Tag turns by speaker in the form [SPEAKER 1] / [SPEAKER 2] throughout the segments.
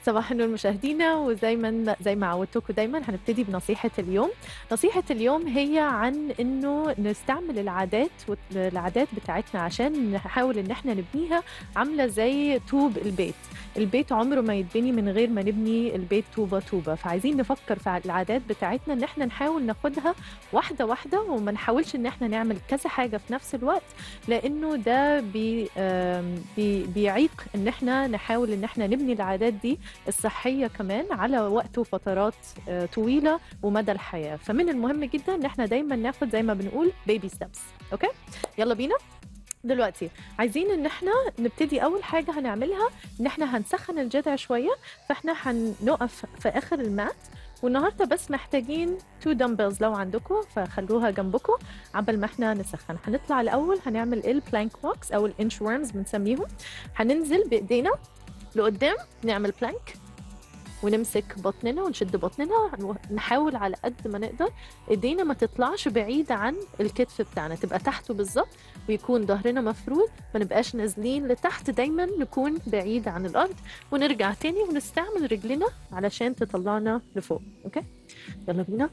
[SPEAKER 1] صباح النور مشاهدينا وزي ما زي ما عودتكم دايما هنبتدي بنصيحة اليوم نصيحة اليوم هي عن انه نستعمل العادات والعادات بتاعتنا عشان نحاول ان احنا نبنيها عاملة زي طوب البيت البيت عمره ما يتبني من غير ما نبني البيت طوبة طوبة فعايزين نفكر في العادات بتاعتنا ان احنا نحاول ناخدها واحدة واحدة وما نحاولش ان احنا نعمل كذا حاجة في نفس الوقت لانه ده بي آم، بي بيعيق ان احنا نحاول ان احنا نبني العادات دي الصحيه كمان على وقت وفترات آه، طويله ومدى الحياه فمن المهم جدا ان احنا دايما ناخد زي ما بنقول بيبي ستيبس اوكي يلا بينا دلوقتي عايزين ان احنا نبتدي اول حاجه هنعملها ان احنا هنسخن الجذع شويه فاحنا هنقف في اخر المات والنهارده بس محتاجين تو دمبلز لو عندكم فخلوها جنبكم عبل ما احنا نسخن هنطلع الاول هنعمل البلانك ووكس او الانش ورمز بنسميهم هننزل بايدينا لقدام نعمل بلانك ونمسك بطننا ونشد بطننا نحاول على قد ما نقدر ايدينا ما تطلعش بعيد عن الكتف بتاعنا تبقى تحته بالظبط ويكون ظهرنا مفرود ما نبقاش نازلين لتحت دايما نكون بعيد عن الارض ونرجع تاني ونستعمل رجلنا علشان تطلعنا لفوق اوكي يلا بينا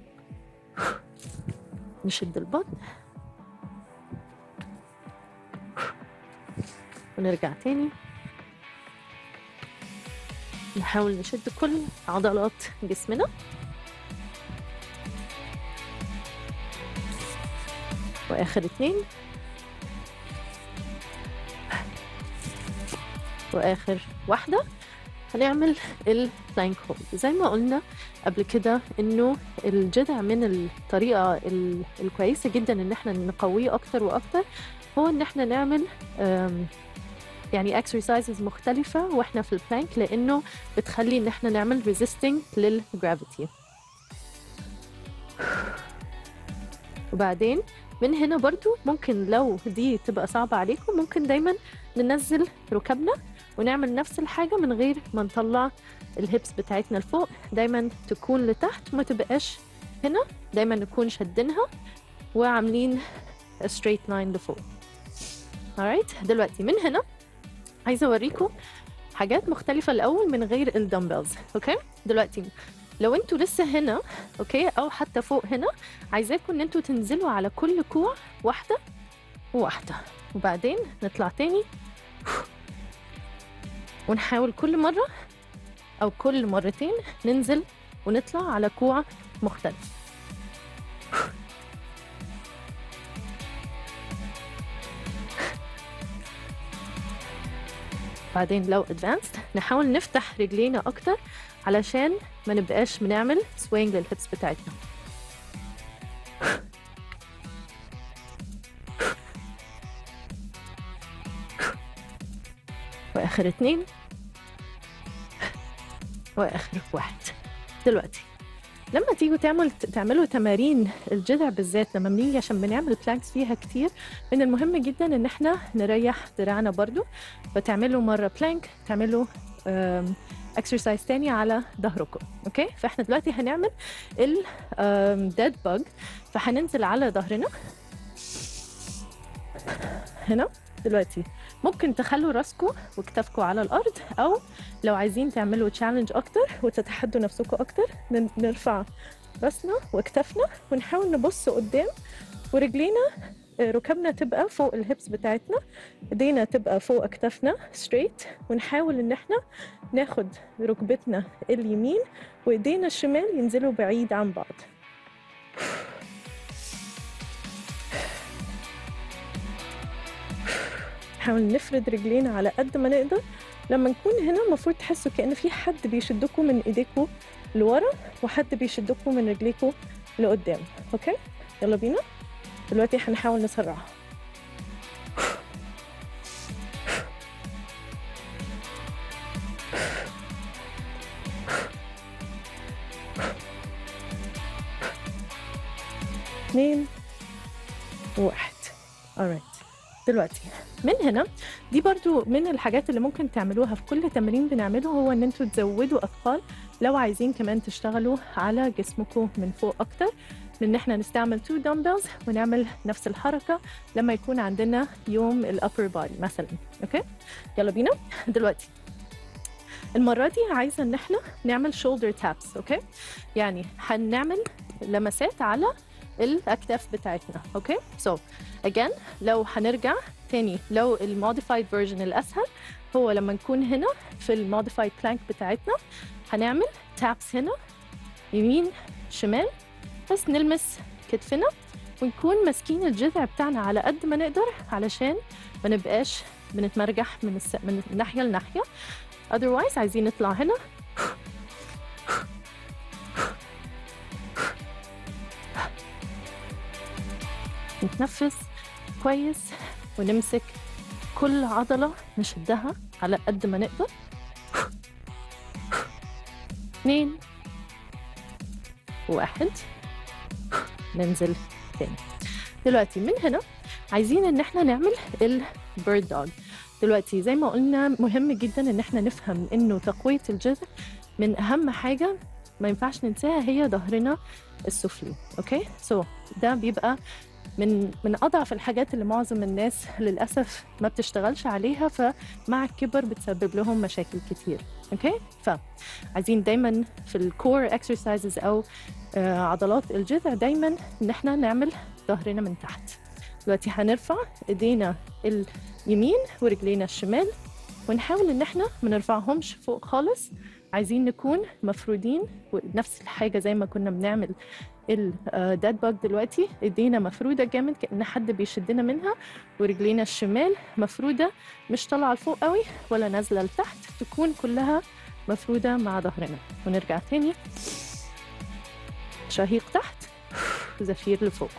[SPEAKER 1] نشد البطن ونرجع تاني نحاول نشد كل عضلات جسمنا واخر اتنين واخر واحده هنعمل البلانك هولد زي ما قلنا قبل كده انه الجذع من الطريقه ال- الكويسه جدا ان احنا نقويه اكتر واكتر هو ان احنا نعمل أم، يعني اكسرسايزز مختلفه واحنا في البلانك لانه بتخلي ان احنا نعمل ريزيستنج للجرافيتي وبعدين من هنا برضو ممكن لو دي تبقى صعبة عليكم ممكن دايما ننزل ركبنا ونعمل نفس الحاجة من غير ما نطلع الهيبس بتاعتنا لفوق دايما تكون لتحت وما تبقاش هنا دايما نكون شدينها وعاملين straight line لفوق alright دلوقتي من هنا عايزه اوريكم حاجات مختلفه الاول من غير الدمبلز اوكي دلوقتي لو انتوا لسه هنا اوكي او حتى فوق هنا عايزاكم ان انتوا تنزلوا على كل كوع واحده وواحده وبعدين نطلع تاني ونحاول كل مره او كل مرتين ننزل ونطلع على كوع مختلف بعدين لو ادفانسد نحاول نفتح رجلينا اكتر علشان ما نبقاش بنعمل سوينج للهيبس بتاعتنا واخر اتنين واخر واحد دلوقتي لما تيجوا تعمل تعملوا تمارين الجذع بالذات لما بنيجي عشان بنعمل بلانكس فيها كتير من المهم جدا ان احنا نريح دراعنا برضو فتعملوا مره بلانك تعملوا اكسرسايز تاني على ظهركم اوكي فاحنا دلوقتي هنعمل الديد باج فهننزل على ظهرنا هنا دلوقتي ممكن تخلوا راسكم وكتافكم على الارض او لو عايزين تعملوا تشالنج اكتر وتتحدوا نفسكم اكتر ن- نرفع راسنا وكتافنا ونحاول نبص قدام ورجلينا آه، ركبنا تبقى فوق الهيبس بتاعتنا ايدينا تبقى فوق اكتافنا ستريت ونحاول ان احنا ناخد ركبتنا اليمين وايدينا الشمال ينزلوا بعيد عن بعض نحاول نفرد رجلينا على قد ما نقدر لما نكون هنا المفروض تحسوا كأن في حد بيشدكم من ايديكم لورا وحد بيشدكم من رجليكم لقدام اوكي يلا بينا دلوقتي هنحاول نسرعها اثنين واحد alright دلوقتي من هنا دي برضو من الحاجات اللي ممكن تعملوها في كل تمرين بنعمله هو ان انتوا تزودوا اثقال لو عايزين كمان تشتغلوا على جسمكم من فوق اكتر من ان احنا نستعمل تو دمبلز ونعمل نفس الحركه لما يكون عندنا يوم الابر بادي مثلا اوكي يلا بينا دلوقتي المرة دي عايزة إن إحنا نعمل shoulder taps أوكي يعني هنعمل لمسات على الأكتاف بتاعتنا أوكي so again لو هنرجع تاني لو الموديفايد فيرجن الأسهل هو لما نكون هنا في الموديفايد بلانك بتاعتنا هنعمل تابس هنا يمين شمال بس نلمس كتفنا ونكون ماسكين الجذع بتاعنا على قد ما نقدر علشان ما نبقاش بنتمرجح من, الس... من ناحية لناحية otherwise عايزين نطلع هنا نتنفس كويس ونمسك كل عضلة نشدها على قد ما نقدر اثنين واحد ننزل تاني دلوقتي من هنا عايزين ان احنا نعمل البيرد دوج دلوقتي زي ما قلنا مهم جدا ان احنا نفهم انه تقوية الجذع من اهم حاجة ما ينفعش ننساها هي ظهرنا السفلي اوكي سو so, ده بيبقى من من اضعف الحاجات اللي معظم الناس للاسف ما بتشتغلش عليها فمع الكبر بتسبب لهم مشاكل كتير اوكي فعايزين دايما في الكور اكسرسايزز او آه عضلات الجذع دايما ان احنا نعمل ظهرنا من تحت دلوقتي هنرفع ايدينا اليمين ورجلينا الشمال ونحاول ان احنا ما نرفعهمش فوق خالص عايزين نكون مفرودين ونفس الحاجة زي ما كنا بنعمل الداد باج دلوقتي ايدينا مفرودة جامد كأن حد بيشدنا منها ورجلينا الشمال مفرودة مش طالعة لفوق قوي ولا نازلة لتحت تكون كلها مفرودة مع ظهرنا ونرجع تاني شهيق تحت زفير لفوق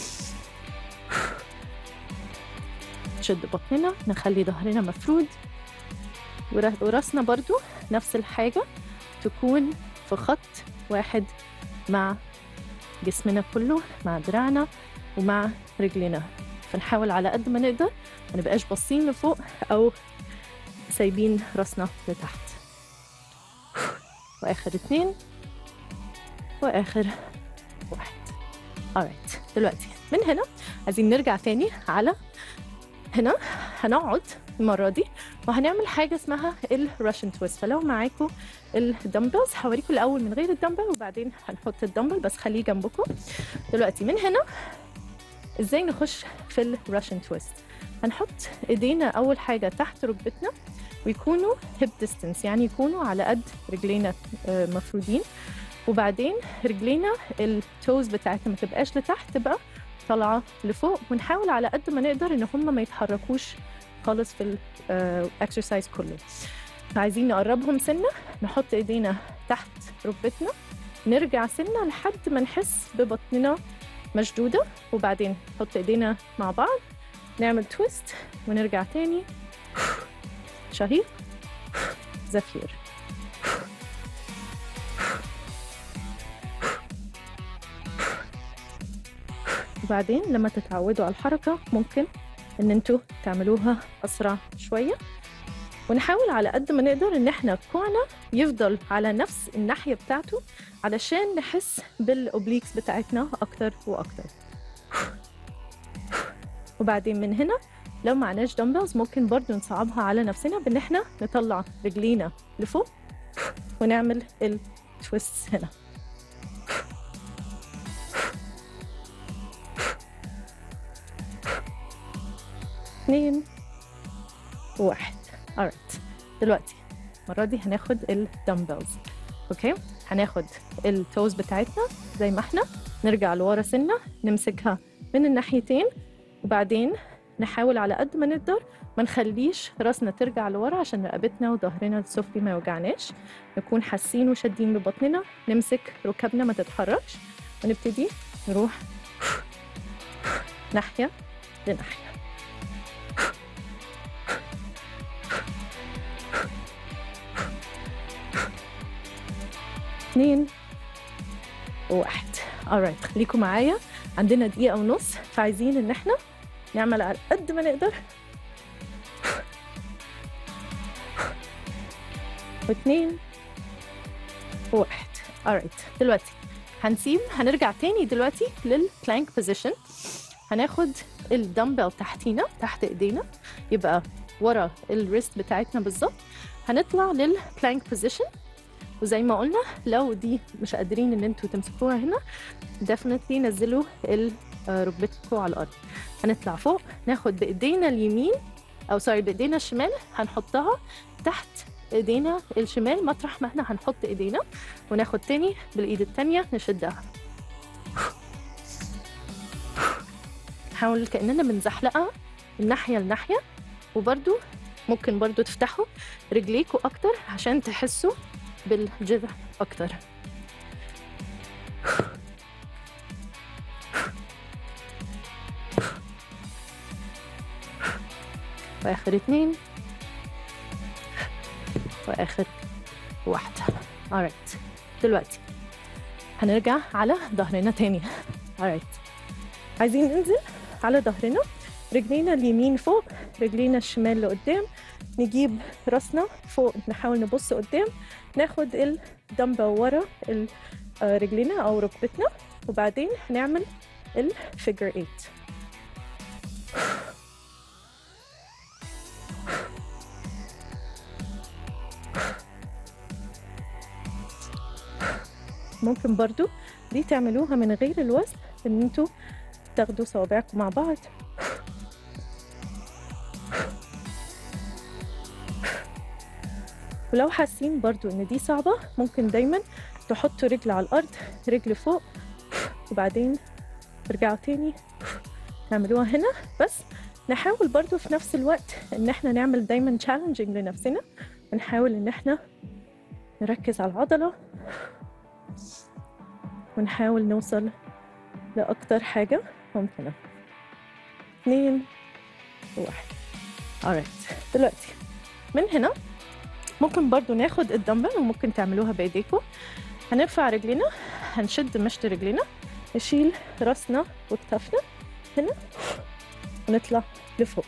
[SPEAKER 1] نشد بطننا نخلي ظهرنا مفرود وراسنا برضو نفس الحاجة تكون في خط واحد مع جسمنا كله مع دراعنا ومع رجلنا فنحاول على قد ما نقدر ما نبقاش باصين لفوق أو سايبين راسنا لتحت وآخر اتنين وآخر واحد alright دلوقتي من هنا عايزين نرجع تاني على هنا هنقعد المرة دي وهنعمل حاجة اسمها الراشن تويست فلو معاكم الدمبلز هوريكم الأول من غير الدمبل وبعدين هنحط الدمبل بس خليه جنبكم دلوقتي من هنا ازاي نخش في الراشن تويست هنحط ايدينا أول حاجة تحت ركبتنا ويكونوا هيب ديستنس يعني يكونوا على قد رجلينا مفرودين وبعدين رجلينا التوز بتاعتنا ما تبقاش لتحت تبقى طالعه لفوق ونحاول على قد ما نقدر ان هم ما يتحركوش خالص في الاكسرسايز كله عايزين نقربهم سنه نحط ايدينا تحت ركبتنا نرجع سنه لحد ما نحس ببطننا مشدوده وبعدين نحط ايدينا مع بعض نعمل تويست ونرجع تاني شهيق زفير وبعدين لما تتعودوا على الحركة ممكن ان انتوا تعملوها اسرع شوية ونحاول على قد ما نقدر ان احنا كوعنا يفضل على نفس الناحية بتاعته علشان نحس بالاوبليكس بتاعتنا اكتر واكتر وبعدين من هنا لو معناش دمبلز ممكن برضو نصعبها على نفسنا بان احنا نطلع رجلينا لفوق ونعمل التويست هنا اثنين واحد alright دلوقتي المرة دي هناخد الدمبلز اوكي هناخد التوز بتاعتنا زي ما احنا نرجع لورا سنة نمسكها من الناحيتين وبعدين نحاول على قد ما نقدر ما نخليش راسنا ترجع لورا عشان رقبتنا وظهرنا السفلي ما يوجعناش نكون حاسين وشادين ببطننا نمسك ركبنا ما تتحركش ونبتدي نروح ناحية لناحية اثنين وواحد alright خليكم معايا عندنا دقيقة ونص فعايزين ان احنا نعمل على قد ما نقدر واثنين وواحد alright دلوقتي هنسيب هنرجع تاني دلوقتي للبلانك بوزيشن هناخد الدمبل تحتينا تحت ايدينا يبقى ورا الريست بتاعتنا بالظبط هنطلع للبلانك بوزيشن وزي ما قلنا لو دي مش قادرين ان انتوا تمسكوها هنا definitely نزلوا ال- آه، ركبتكم على الارض هنطلع فوق ناخد بايدينا اليمين او سوري بايدينا الشمال هنحطها تحت ايدينا الشمال مطرح ما احنا هنحط ايدينا وناخد تاني بالايد التانية نشدها نحاول كأننا بنزحلقها من ناحية لناحية وبرده ممكن برضو تفتحوا رجليكوا أكتر عشان تحسوا بالجذع أكتر وآخر اتنين وآخر واحدة alright دلوقتي هنرجع على ظهرنا تاني alright عايزين ننزل على ظهرنا رجلينا اليمين فوق رجلينا الشمال لقدام نجيب راسنا فوق نحاول نبص قدام ناخد الدمبة ورا ال- آه، رجلنا أو ركبتنا وبعدين نعمل الفيجر 8 ممكن برضو دي تعملوها من غير الوزن ان انتوا تاخدوا صوابعكم مع بعض ولو حاسين برضو ان دي صعبة ممكن دايما تحطوا رجل على الارض رجل فوق وبعدين ترجعوا تاني تعملوها هنا بس نحاول برضو في نفس الوقت ان احنا نعمل دايما challenging لنفسنا ونحاول ان احنا نركز على العضلة ونحاول نوصل لأكتر حاجة ممكنة اثنين واحد alright دلوقتي من هنا ممكن برضو ناخد الدمبل وممكن تعملوها بإيديكم هنرفع رجلينا هنشد مشط رجلينا نشيل راسنا وكتافنا هنا ونطلع لفوق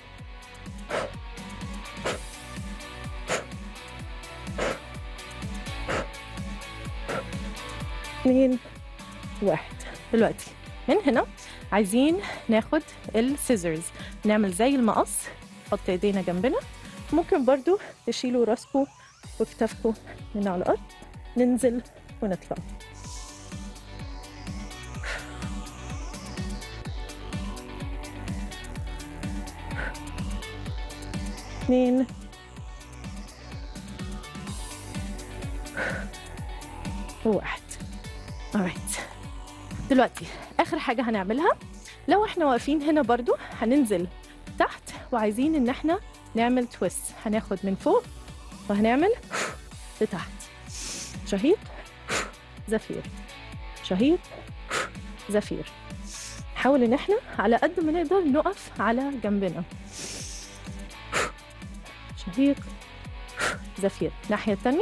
[SPEAKER 1] اثنين واحد دلوقتي من هنا عايزين ناخد السيزرز نعمل زي المقص نحط ايدينا جنبنا ممكن برضو تشيلوا راسكم وكتافكم من على الارض ننزل ونطلع اثنين وواحد alright دلوقتي اخر حاجه هنعملها لو احنا واقفين هنا برضو هننزل تحت وعايزين ان احنا نعمل تويست هناخد من فوق وهنعمل لتحت شهيق زفير شهيق زفير نحاول ان احنا على قد ما نقدر نقف على جنبنا شهيق زفير الناحيه التانيه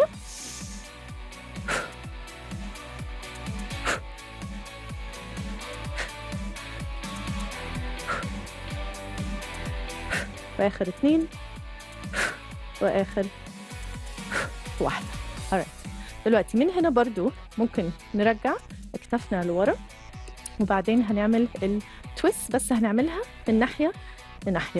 [SPEAKER 1] واخر اتنين واخر واحدة alright دلوقتي من هنا برضو ممكن نرجع اكتافنا لورا وبعدين هنعمل التويست بس هنعملها من ناحية لناحية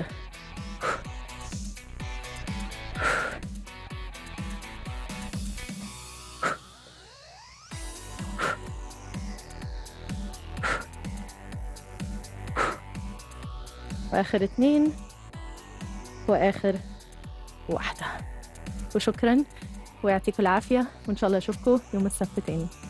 [SPEAKER 1] واخر اتنين واخر واحدة وشكرا ويعطيكم العافية وان شاء الله اشوفكم يوم السبت تاني